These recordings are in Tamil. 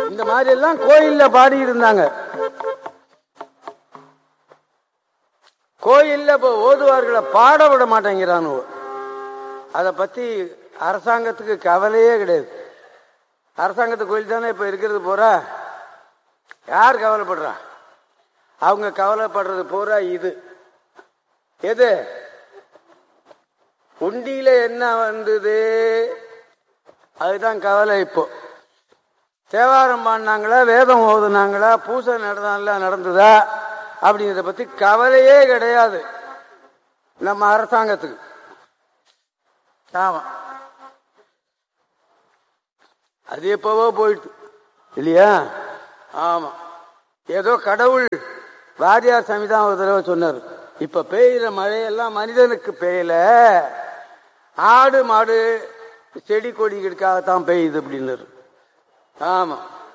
இந்த மாதிரி எல்லாம் கோயில்ல பாடி இருந்தாங்க கோயில்ல இப்ப ஓதுவார்களை பாட விட மாட்டேங்கிறானு அத பத்தி அரசாங்கத்துக்கு கவலையே கிடையாது அரசாங்கத்து கோயில் தானே இப்ப இருக்கிறது பூரா யார் கவலைப்படுறா அவங்க கவலைப்படுறது பூரா இது எது உண்டியில என்ன வந்தது அதுதான் கவலை இப்போ தேவாரம் பாடினாங்களா வேதம் ஓதுனாங்களா பூசை நடந்தால நடந்ததா அப்படிங்கிறத பத்தி கவலையே கிடையாது நம்ம அரசாங்கத்துக்கு ஆமா அது எப்பவோ போயிட்டு இல்லையா ஆமா ஏதோ கடவுள் வாரியார் சாமி தான் ஒரு தடவை சொன்னார் இப்ப பெய்யுற மழையெல்லாம் மனிதனுக்கு பெய்யல ஆடு மாடு செடி கொடிகளுக்காகத்தான் பெய்யுது அப்படின்னாரு ஆமா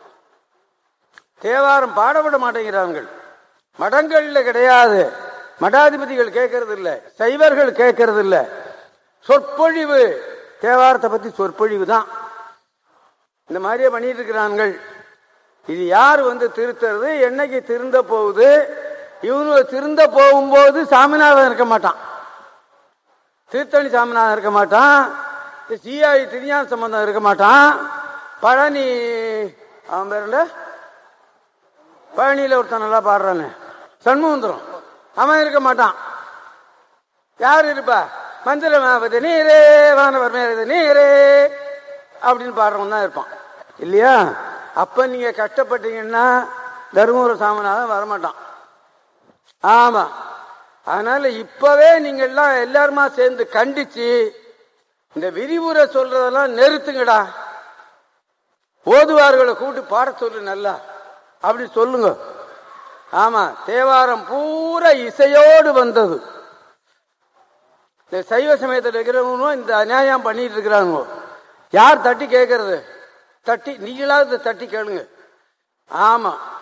தேவாரம் பாடப்பட மாட்டேங்கிறாங்க மடங்கள்ல கிடையாது மடாதிபதிகள் கேட்கறது இல்ல சைவர்கள் கேட்கறது இல்ல சொற்பொழிவு தேவாரத்தை பத்தி சொற்பொழிவு தான் இந்த மாதிரியே பண்ணிட்டு இருக்கிறார்கள் இது யார் வந்து திருத்துறது என்னைக்கு திருந்த போகுது இவனு திருந்த போகும்போது சாமிநாதன் இருக்க மாட்டான் திருத்தணி சாமிநாதன் இருக்க மாட்டான் சிஐ திருஞான சம்பந்தம் இருக்க மாட்டான் பழனி அவன் பேருல பழனியில ஒருத்தன் நல்லா பாடுறானே சண்முகந்திரம் அவன் இருக்க மாட்டான் யார் இருப்பா மந்திர மாவது நீரே வானவர் மேலது நீரே அப்படின்னு பாடுறவன் தான் இருப்பான் இல்லையா அப்ப நீங்க கஷ்டப்பட்டீங்கன்னா தருமபுர சாமிநாதன் வரமாட்டான் ஆமா அதனால இப்பவே நீங்க எல்லாம் எல்லாருமா சேர்ந்து கண்டிச்சு இந்த விரிவுரை சொல்றதெல்லாம் நிறுத்துங்கடா ஓதுவார்களை கூட்டு பாட சொல்லு நல்லா அப்படி சொல்லுங்க ஆமா தேவாரம் பூரா இசையோடு வந்தது இந்த சைவ சமயத்தில் இருக்கிறவங்களும் இந்த அநியாயம் பண்ணிட்டு இருக்கிறாங்க யார் தட்டி கேட்கறது தட்டி நீங்களாவது தட்டி கேளுங்க ஆமா